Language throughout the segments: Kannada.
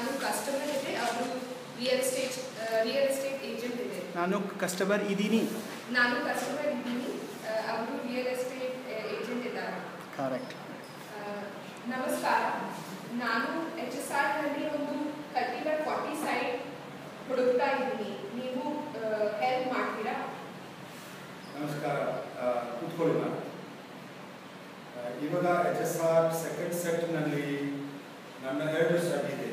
ನಾನು ಕಸ್ಟಮರ್ ಇದೆ ಅವರು real estate real estate agent ಇದೆ ನಾನು ಕಸ್ಟಮರ್ ಇದ್ದೀನಿ ನಾನು ಕಸ್ಟಮರ್ ಇದ್ದೀನಿ ಅವರು ರಿಯಲ್ ಎಸ್ಟೇಟ್ ಏಜೆಂಟ್ ಇದ್ದಾರೆ ಕರೆಕ್ಟ್ ಆ, ನಮಸ್ಕಾರ ನಾನು ಎಚ್ ಎಸ್ ಆರ್ನಲ್ಲಿ ಒಂದು ತರ್ಟಿ ಬೈ ಫಾರ್ಟಿ ಸೈಟ್ ಹುಡುಕ್ತಾ ಇದ್ದೀನಿ ನೀವು ಹೆಲ್ಪ್ ಮಾಡ್ತೀರಾ ನಮಸ್ಕಾರ ಆ, ಕೂತ್ಕೊಳ್ಳಿ ನಾನು ಆ, ಇವಾಗ ಎಚ್ ಎಸ್ ಆರ್ ಸೆಕೆಂಡ್ ಸೆಟ್ನಲ್ಲಿ ನನ್ನ ಎರಡು ಸೆಟ್ ಇದೆ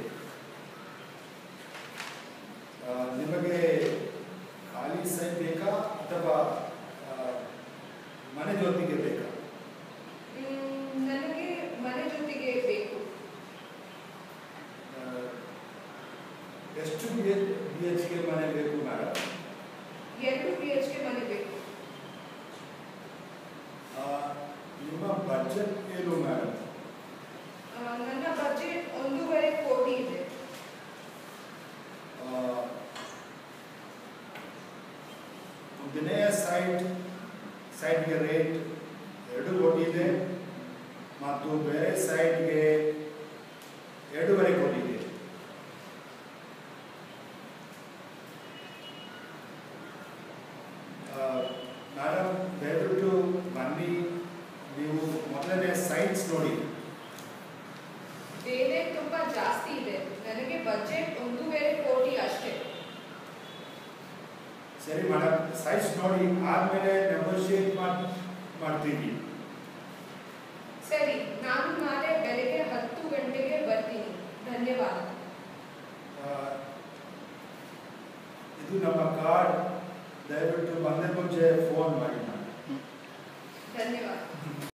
ಆ, ನಿಮಗೆ ಖಾಲಿ ಸೈಟ್ ಬೇಕಾ ಅಥವಾ ಆ, ಮನೆ ಜೊತೆಗೆ ಬೇಕಾ ಮ್, ನನಗೆ ಮನೆ ಜೊತೆಗೆ ಬೇಕು ಆ, ಎಷ್ಟು B H B H K ಮನೆ ಬೇಕು ಮೇಡಮ್ ಎರಡು ಬಿ ಎಚ್ ಕೆ ಮನೆ ಬೇಕು ಆ, ನಿಮ್ಮ ಬಜೆಟ್ ಏನು ಮೇಡಮ್ ಆ, ನನ್ನ ಬಜೆಟ್ ಒಂದೂವರೆ ಕೋಟಿ ಇದೆ ಆ, ಒಂದನೇ ಸೈಟ್ ಸೈಟ್ಗೆ ರೇಟ್ ಎರಡು ಕೋಟಿ ಇದೆ ಮತ್ತು ಬೇರೆ ಸೈಟ್ಗೆ ಎರಡೂವರೆ ಕೋಟಿ ಇದೆ ಮೇಡಮ್ ದಯವಿಟ್ಟು ಬನ್ನಿ ನೀವು ಮೊದಲನೇ ಸೈಟ್ಸ್ ನೋಡಿ ಬೇರೆ ತುಂಬ ಜಾಸ್ತಿ ಇದೆ ನನಗೆ ಬಜೆಟ್ ಒಂದೂವರೆ ಕೋಟಿ ಅಷ್ಟೇ ಸರಿ ಮೇಡಮ್ ಸೈಟ್ಸ್ ನೋಡಿ ಆದಮೇಲೆ ನೆಗೋಷಿಯೇಟ್ ಮಾಡಿ ಮಾಡ್ತೀವಿ ಸರಿ ನಾನು ನಾಳೆ ಬೆಳಗ್ಗೆ ಹತ್ತು ಗಂಟೆಗೆ ಬರ್ತೀನಿ ಧನ್ಯವಾದ ಆ, ಇದು ನಮ್ಮ ಕಾರ್ಡ್ ದಯವಿಟ್ಟು ಬಂದ ಮುಂಚೆ ಫೋನ್ ಮಾಡಿ ನಾನು ಧನ್ಯವಾದ